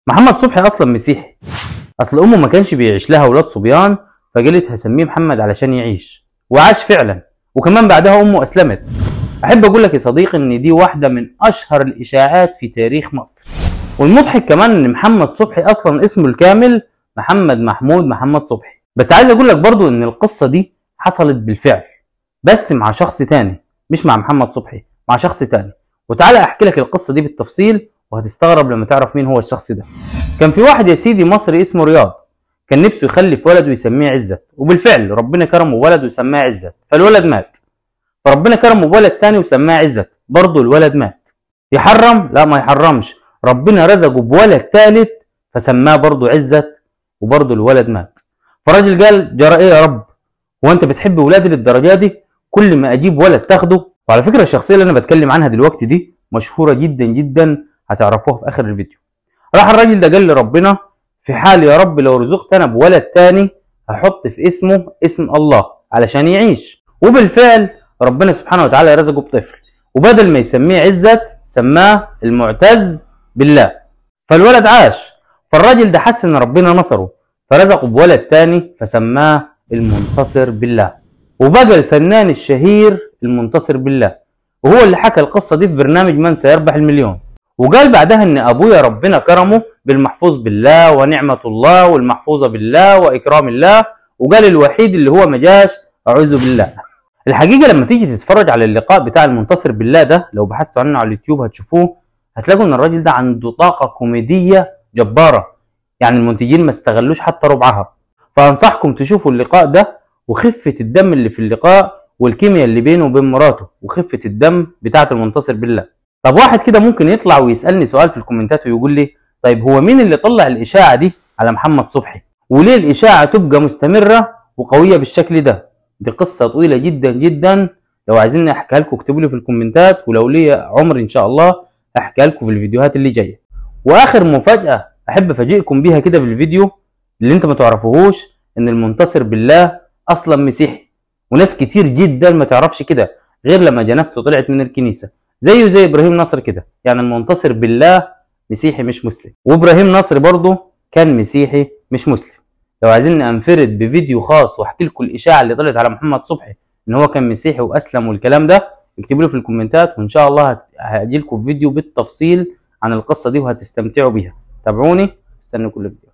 محمد صبحي اصلا مسيحي اصل امه ما كانش بيعيش لها ولاد صبيان فقالت هسميه محمد علشان يعيش وعاش فعلا وكمان بعدها امه اسلمت احب اقول لك يا صديقي ان دي واحده من اشهر الاشاعات في تاريخ مصر والمضحك كمان ان محمد صبحي اصلا اسمه الكامل محمد محمود محمد صبحي بس عايز اقول لك برضو ان القصه دي حصلت بالفعل بس مع شخص تاني مش مع محمد صبحي مع شخص تاني وتعالى احكي لك القصه دي بالتفصيل وهتستغرب لما تعرف مين هو الشخص ده كان في واحد يا سيدي مصري اسمه رياض كان نفسه يخلف ولد ويسميه عزت وبالفعل ربنا كرمه بولد وسماه عزت فالولد مات فربنا كرمه بولد تاني وسماه عزت برضه الولد مات يحرم لا ما يحرمش ربنا رزقه بولد تالت فسماه برضه عزت وبرضه الولد مات فالراجل قال جرى ايه يا رب هو انت بتحب ولادي للدرجه دي كل ما اجيب ولد تاخده وعلى فكره الشخصيه اللي انا بتكلم عنها دلوقتي دي مشهوره جدا جدا هتعرفوها في اخر الفيديو راح الراجل ده قال لربنا في حال يا رب لو رزقت انا بولد تاني هحط في اسمه اسم الله علشان يعيش وبالفعل ربنا سبحانه وتعالى رزقه بطفل وبدل ما يسميه عزت سماه المعتز بالله فالولد عاش فالراجل ده حس ان ربنا نصره فرزقه بولد تاني فسماه المنتصر بالله وبقى الفنان الشهير المنتصر بالله وهو اللي حكى القصة دي في برنامج من سيربح المليون وقال بعدها ان ابويا ربنا كرمه بالمحفوظ بالله ونعمة الله والمحفوظة بالله واكرام الله وقال الوحيد اللي هو مجاش اعوذ بالله الحقيقة لما تيجي تتفرج على اللقاء بتاع المنتصر بالله ده لو بحثتوا عنه على اليوتيوب هتشوفوه هتلاقوا ان الراجل ده عنده طاقة كوميدية جبارة يعني المنتجين ما استغلوش حتى ربعها فانصحكم تشوفوا اللقاء ده وخفة الدم اللي في اللقاء والكيمياء اللي بينه وبين مراته وخفة الدم بتاعة المنتصر بالله طب واحد كده ممكن يطلع ويسألني سؤال في الكومنتات ويقول لي طيب هو مين اللي طلع الإشاعة دي على محمد صبحي وليه الإشاعة تبقى مستمرة وقوية بالشكل ده دي قصة طويلة جدا جدا لو عايزين احكيها لكم اكتبوا لي في الكومنتات ولو ليا عمر ان شاء الله احكيها لكم في الفيديوهات اللي جايه واخر مفاجاه احب افاجئكم بيها كده في الفيديو اللي انت ما تعرفوهوش ان المنتصر بالله اصلا مسيحي وناس كتير جدا ما تعرفش كده غير لما جنازته طلعت من الكنيسه زيه زي ابراهيم نصر كده يعني المنتصر بالله مسيحي مش مسلم وابراهيم نصر برضه كان مسيحي مش مسلم لو عايزين انفرد بفيديو خاص واحكي لكم الاشاعه اللي طلعت على محمد صبحي ان هو كان مسيحي واسلم والكلام ده اكتبوا لي في الكومنتات وان شاء الله هاجي لكم فيديو بالتفصيل عن القصه دي وهتستمتعوا بيها تابعوني استنوا كل فيديو